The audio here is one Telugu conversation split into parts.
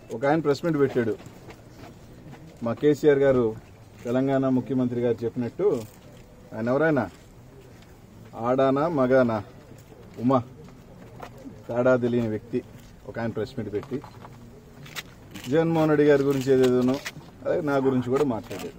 ఒక ఆయన ప్రెస్ మీట్ పెట్టాడు మా కేసీఆర్ గారు తెలంగాణ ముఖ్యమంత్రి గారు చెప్పినట్టు ఆయన ఎవరైనా ఆడానా మగానా ఉమా తేడా తెలియని వ్యక్తి ఒక ఆయన ప్రెస్ మీట్ పెట్టి జగన్మోహన్ రెడ్డి గారి గురించి ఏదేదోనో అలాగే నా గురించి కూడా మాట్లాడాడు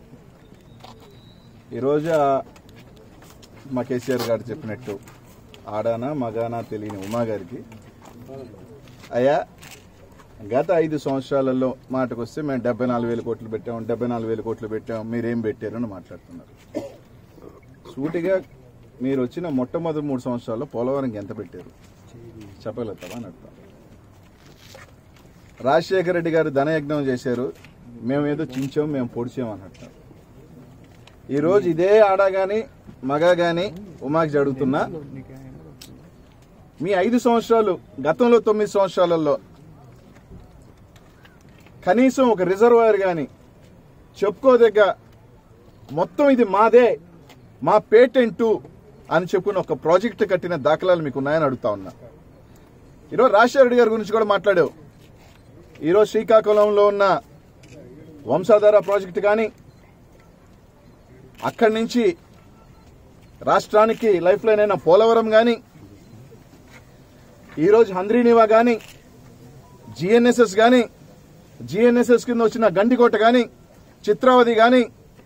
ఈరోజు ఆ మా కేసీఆర్ గారు చెప్పినట్టు ఆడానా మగానా తెలియని ఉమా గారికి అయ్యా గత ఐదు సంవత్సరాలలో మాటకు వస్తే మేము డెబ్బై నాలుగు వేల కోట్లు పెట్టాం డెబ్బై నాలుగు వేల కోట్లు పెట్టాం మీరేం పెట్టారు అని మాట్లాడుతున్నారు సూటిగా మీరు వచ్చిన మొట్టమొదటి మూడు సంవత్సరాల్లో పోలవరంకి ఎంత పెట్టారు చెప్పగలుగుతావా అని అర్థం రాజశేఖర రెడ్డి గారు ధనయజ్ఞం చేశారు మేము ఏదో చించాం మేము పొడిచాం అని అంటారు ఈరోజు ఇదే ఆడ గాని మగ గాని ఉమాకి జరుగుతున్నా మీ ఐదు సంవత్సరాలు గతంలో తొమ్మిది సంవత్సరాలలో కనీసం ఒక రిజర్వాయర్ కానీ చెప్పుకోదగ్గ మొత్తం ఇది మాదే మా పేటెంటు అని చెప్పుకుని ఒక ప్రాజెక్ట్ కట్టిన దాఖలాలు మీకు ఉన్నాయని అడుగుతా ఉన్నా ఈరోజు రాజశేఖర రెడ్డి గారి గురించి కూడా మాట్లాడావు ఈరోజు శ్రీకాకుళంలో ఉన్న వంశాధార ప్రాజెక్టు కానీ అక్కడి నుంచి రాష్ట్రానికి లైఫ్ లైన్ అయిన పోలవరం కానీ ఈరోజు హంద్రీనివా కానీ జిఎన్ఎస్ఎస్ కానీ జిఎన్ఎస్ఎస్ కింద వచ్చిన గండికోట కానీ చిత్రావతి కానీ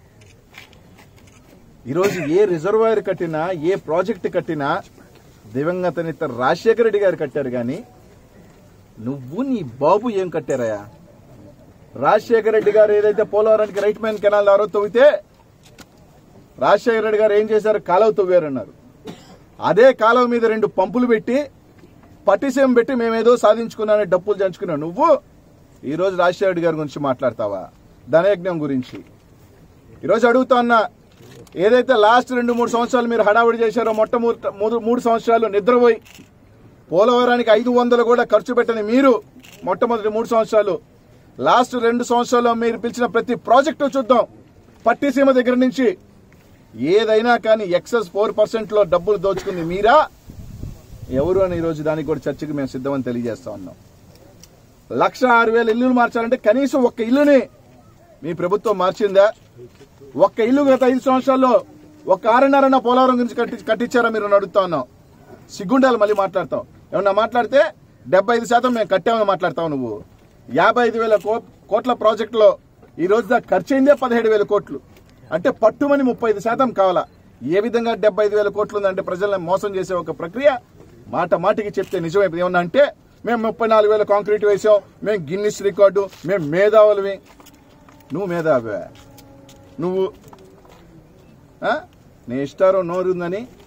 ఈరోజు ఏ రిజర్వాయర్ కట్టినా ఏ ప్రాజెక్ట్ కట్టినా దివంగత నేత రాజశేఖర రెడ్డి గారు కట్టారు కానీ నువ్వు నీ బాబు ఏం కట్టారయ్యా రాజశేఖర రెడ్డి గారు ఏదైతే పోలవరానికి రైట్ మ్యాన్ కెనాల్ దారో తవ్వితే రాజశేఖర రెడ్డి గారు ఏం చేశారు కాలువ తవ్వారన్నారు అదే కాలువ మీద రెండు పంపులు పెట్టి పట్టిసీమ పెట్టి మేమేదో సాధించుకున్నానని డప్పులు చంచుకున్నావు నువ్వు ఈ రోజు రాజశేఖర రెడ్డి గారి గురించి మాట్లాడతావా ధనయజ్ఞం గురించి ఈరోజు అడుగుతా ఉన్నా ఏదైతే లాస్ట్ రెండు మూడు సంవత్సరాలు మీరు హడావుడి చేశారో మొట్టమొదటి మూడు మూడు సంవత్సరాలు నిద్రపోయి పోలవరానికి ఐదు వందలు కూడా ఖర్చు పెట్టని మీరు మొట్టమొదటి మూడు సంవత్సరాలు లాస్ట్ రెండు సంవత్సరాల్లో మీరు పిలిచిన ప్రతి ప్రాజెక్టు చూద్దాం పట్టిసీమ దగ్గర నుంచి ఏదైనా కానీ ఎక్సెస్ ఫోర్ పర్సెంట్ లో డబ్బులు దోచుకుంది మీరా ఎవరు అని ఈరోజు దానికి కూడా చర్చకు మేము సిద్ధమని తెలియజేస్తా ఉన్నాం లక్ష ఆరు వేల ఇల్లులు మార్చాలంటే కనీసం ఒక్క ఇల్లుని మీ ప్రభుత్వం మార్చిందా ఒక్క ఇల్లు గత ఐదు సంవత్సరాల్లో ఒక్క ఆరున్నరన్న పోలవరం గురించి కట్టి కట్టించారా మీరు అని అడుగుతా ఉన్నాం సిగ్గుండాలి మళ్ళీ మాట్లాడతాం ఏమన్నా మాట్లాడితే డెబ్బై ఐదు శాతం మేము కట్టామని మాట్లాడతావు నువ్వు యాభై ఐదు వేల కో- కోట్ల ప్రాజెక్టులో ఈ రోజు దాకా ఖర్చు అయిందే పదిహేడు వేల కోట్లు అంటే పట్టుమని ముప్పై ఐదు శాతం కావాలా ఏ విధంగా డెబ్బై ఐదు వేల కోట్లు ఉందంటే ప్రజలను మోసం చేసే ఒక ప్రక్రియ మాట మాటికి చెప్తే నిజమైపోయింది ఏమన్నా అంటే మేము ముప్పై నాలుగు వేల కాంక్రీట్ వేసాం మేము గిన్నిస్ రికార్డు మేము మేధావులవి నువ్వు మేధావి నువ్వు ఆ? నీ ఇష్టారో నోరుందని